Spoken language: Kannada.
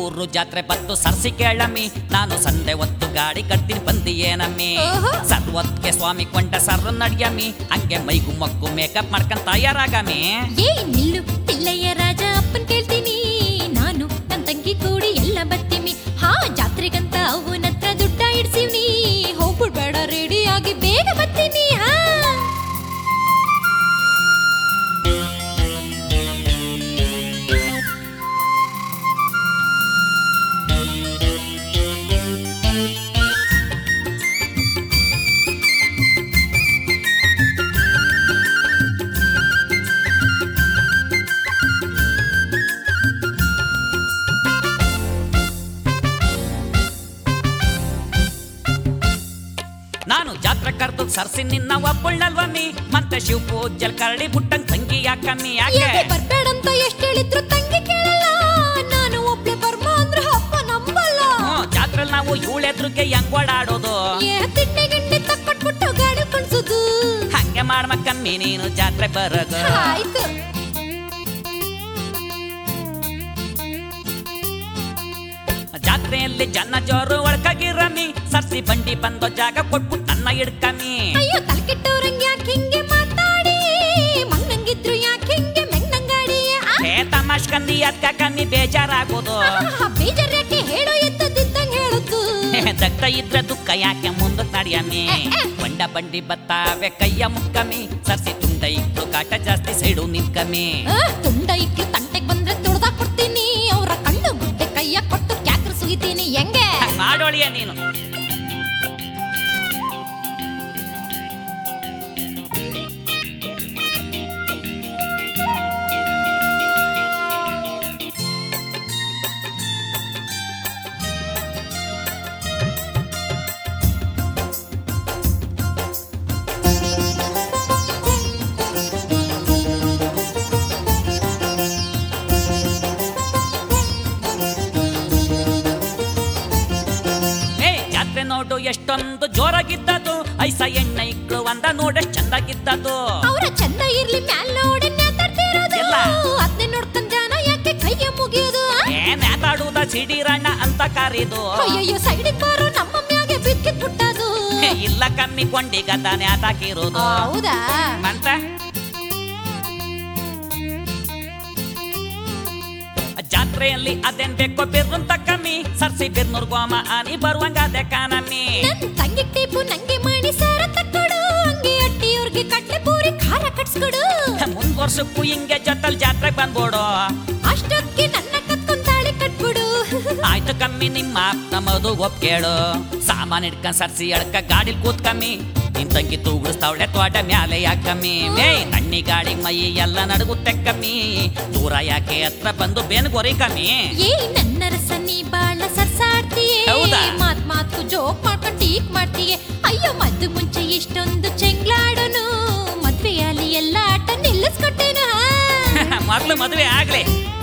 ಊರು ಜಾತ್ರೆ ಬತ್ತು ಸರ್ಸಿ ಕೇಳಮ್ಮಿ ನಾನು ಸಂದೆ ಹೊತ್ತು ಗಾಡಿ ಕಟ್ತೀನಿ ಬಂದಿ ಏನಮ್ಮಿ ಓಹೋ. ಸರ್ವತ್ಗೆ ಸ್ವಾಮಿ ಕೊಂಡ ಸರ್ರ ನಡ್ಯಮ್ಮಿ ಹಂಗೆ ಮೈಗು ಮಗ್ಗು ಮೇಕಪ್ ಮಾಡ್ಕೊಂಡ್ ತಯಾರಾಗಮ್ಮಿ ಏ ನಿಲ್ಲು ಪಿಲ್ಲಯ್ಯ ರಾಜ ಅಪ್ಪನ್ ಕೇಳ್ತೀನಿ ನಾನು ನನ್ ತಂಗಿ ಕೂಡಿ ಎಲ್ಲ ಬತ್ತೀಮಿ ಹಾ ಜಾತ್ರೆಗಂತ ಅವನ ಹತ್ರ ದುಡ್ಡ ಇಡ್ಸಿವ್ನಿ ಹೋಗ್ಬಿಡ್ಬೇಡ ರೆಡಿ ಆಗಿ ಬೇಗ ಬತ್ತೀನಿ ಹಾ ನಾನು ಜಾತ್ರೆ ಕರ್ದು ಸರ್ಸಿ ನಿನ್ನ ಒಬ್ಬಳ್ನಲ್ವಮ್ಮಿ ಮತ್ತೆ ಶಿವ ಪೂಜಲ್ ಕರಡಿ ಬುಟ್ಟಂಗ್ ತಂಗಿ ಯಾಕಮ್ಮಿ ಯಾಕೆ ಯಾಕೆ ಬರ್ಬೇಡಂತ ಎಷ್ಟ್ ಹೇಳಿದ್ರು ತಂಗಿ ಕೇಳಲ್ಲ ನಾನು ಒಬ್ಳೆ ಬರ್ಮ ಅಂದ್ರೆ ಅಪ್ಪ ನಂಬಲ್ಲ ಹ್ಮ್, ಜಾತ್ರೆಲ್ ನಾವು ಇವಳೆದ್ರಿಗೆ ಹೆಂಗ್ ಓಡಾಡೋದು ಏ ತಿಂಡಿ ಗಿಂಡಿ ತಕ್ಕೊಟ್ಬಿಟ್ಟು ಗಾಡಿ ಕಳ್ಸೋದು ಹಂಗೆ ಮಾಡ್ಮಕ್ಕಮ್ಮಿ ನೀನು ಜಾತ್ರೆ ಬರೋದು ಆಯ್ತು ಜಾತ್ರೆಯಲ್ಲಿ ಜನ ಜೋರು ಒಳಕಾಗಿರಮ್ಮಿ ಸರ್ಸಿ ಬಂಡಿ ಬಂದೋ ಜಾಗ ಕೊಟ್ಬಿಟ್ಟು ನನ್ನ ಹಿಡ್ಕಮ್ಮಿ ಅಯ್ಯೋ ತಲೆಕೆಟ್ಟವ್ರಂಗ್ ಯಾಕೆ ಹಿಂಗೆ ಮಾತಾಡಿ ಮಂಗಂಗಿದ್ರು ಯಾಕೆ ಹಿಂಗೆ ಮೆಂಗಂಗಾಡಿ ಹೇ ತಮಾಷ್ಕಂದಿ ಅದ್ಕ ಕಮ್ಮಿ ಬೇಜಾರಾಗೋದು ಬೇಜಾರ್ ಯಾಕೆ ಹೇಳೋ ಎದ್ದದಿದ್ದಂಗ್ ಹೇಳುದು ದಗ್ತ ಇದ್ರೆ ದುಃಖ ಯಾಕೆ ಮುಂದಕ್ ನಡಿಯಮ್ಮಿ ಬಂಡ ಬಂಡಿ ಬತ್ತಾವೆ ಕೈಯ ಮುಕ್ಕಮ್ಮಿ ಸರ್ಸಿ ತುಂಡ ಇಟ್ಟು ಕಾಟ ಜಾಸ್ತಿ ಸೈಡು ನಿಂತ್ಕಮ್ಮಿ ಆ, ತುಂಡ ಇಕ್ಳು ತಂಟೆಗ್ ಬಂದ್ರೆ ತುಳ್ದಾಕ್ ಕೊಡ್ತೀನಿ ಅವ್ರ ಕಣ್ಣು ಗುಡ್ಡೆ ಕೈಯ ಕೊಟ್ಟು ಕ್ಯಾಕ್ರ ಸುಗಿತೀನಿ ಹೆಂಗೆ ಹಂಗ್ ಮಾಡೋಳಿಯ ನೀನು ಏ ಜಾತ್ರೆ ನೋಡು ಎಷ್ಟೊಂದು ಜೋರಾಗಿದ್ದದು ಐಸ ಎಣ್ಣೆ ಇಕ್ಳು ಒಂದ ನೋಡಷ್ಟ್ ಚಂದಾಗಿದ್ದದು ಅವ್ರ ಚಂದ ಇರ್ಲಿ ಮ್ಯಾಲ್ ನೋಡಿ ನೇತಾಡ್ತಿರೋದು ಎಲ್ಲ. ಅದ್ನೇ ನೋಡ್ಕೊಂಡ್ ಜನ ಯಾಕೆ ಕೈಯ ಮುಗಿಯೋದು ಏ ನೇತಾಡುದ ಸಿಡಿರಣ್ಣ ಅಂತ ಕಾರಿದು ಅಯ್ಯಯ್ಯೋ ಸೈಡಿಗೆ ಬಾರೋ ನಮ್ಮ ಮ್ಯಾಗೆ ಬಿಕ್ಕಿದ್ ಬಿಟ್ಟದು ಏ, ಇಲ್ಲ ಕಮ್ಮಿ ಕೊಂಡಿಗ ತಾನೇ ಆತಾಕಿರೋದು ಹೌದಾ ಮಂತ ಜಾತ್ರೆಯಲ್ಲಿ ಅದೇನ್ ಬೇಕೋ ಬಿರ್ರಂತ ಕಮ್ಮಿ ಸರ್ಸಿ ಬಿರ್ನೂರ್ ಗೋಮ ಆನಿ ಬರುವಂಗ ಅದೇ ಕಾನಮ್ಮಿ ನನ್ ತಂಗಿ ಟೀಪು ನಂಗೆ ಮಣಿ ಸಾರ ತಕ್ಕೊಡು ಹಂಗೆ ಅಟ್ಟಿಯವ್ರಿಗೆ ಕಟ್ಲೆ ಪೂರಿ ಖಾರ ಕಟ್ಸ್ಕೊಡು ಮುಂದ್ ವರ್ಷಕ್ಕೂ ಹಿಂಗೆ ಜೊತಲ್ ಜಾತ್ರೆಗ್ ಬಂದ್ಬೋಡು ಅಷ್ಟೊತ್ತಿಗೆ ನನ್ನ ಕತ್ಕೊಂಡ್ ತಾಳಿ ಕಟ್ಬಿಡು ಆಯ್ತು ಕಮ್ಮಿ ನಿಮ್ಮ ನಮ್ಮದು ಒಪ್ ಕೇಳು ಸಾಮಾನ್ ಹಿಡ್ಕೊಂಡ್ ಸರ್ಸಿ ಎಳ್ಕ ಗಾಡಿಲ್ ಕೂತ್ಕಮ್ಮಿ ನಿನ್ ತಂಗಿ ತೂಗುಡಿಸ್ತಾವಳೆ ತೋಟ ಮ್ಯಾಲೆ ಯಾಕಮ್ಮಿ ಮೇ ತಣ್ಣಿ ಗಾಳಿ ಮೈ ಎಲ್ಲ ನಡುಗುತ್ತೆ ಕಮ್ಮಿ ದೂರ ಯಾಕೆ ಹತ್ರ ಬಂದು ಬೇನ್ ಗೊರಿ ಕಮ್ಮಿ ಏ ನನ್ನ ರಸ ನೀ ಬಾಳ ಸರ್ಸಾಡ್ತೀಯೇ ಹೌದಾ? ಮಾತ್ ಮಾತು ಜೋಕ್ ಮಾಡ್ಕೊಂಡ್ ಟೀಕ್ ಮಾಡ್ತೀಯೇ ಅಯ್ಯೋ ಮದ್ದು ಮುಂಚೆ ಇಷ್ಟೊಂದು ಚೆಂಗ್ಲಾಡೋನು ಮದ್ವೆಯಲ್ಲಿ ಎಲ್ಲ ಆಟ ನಿಲ್ಲಿಸ್ಕೊಟ್ಟೇನು ಮೊದ್ಲು ಮದುವೆ ಆಗ್ಲಿ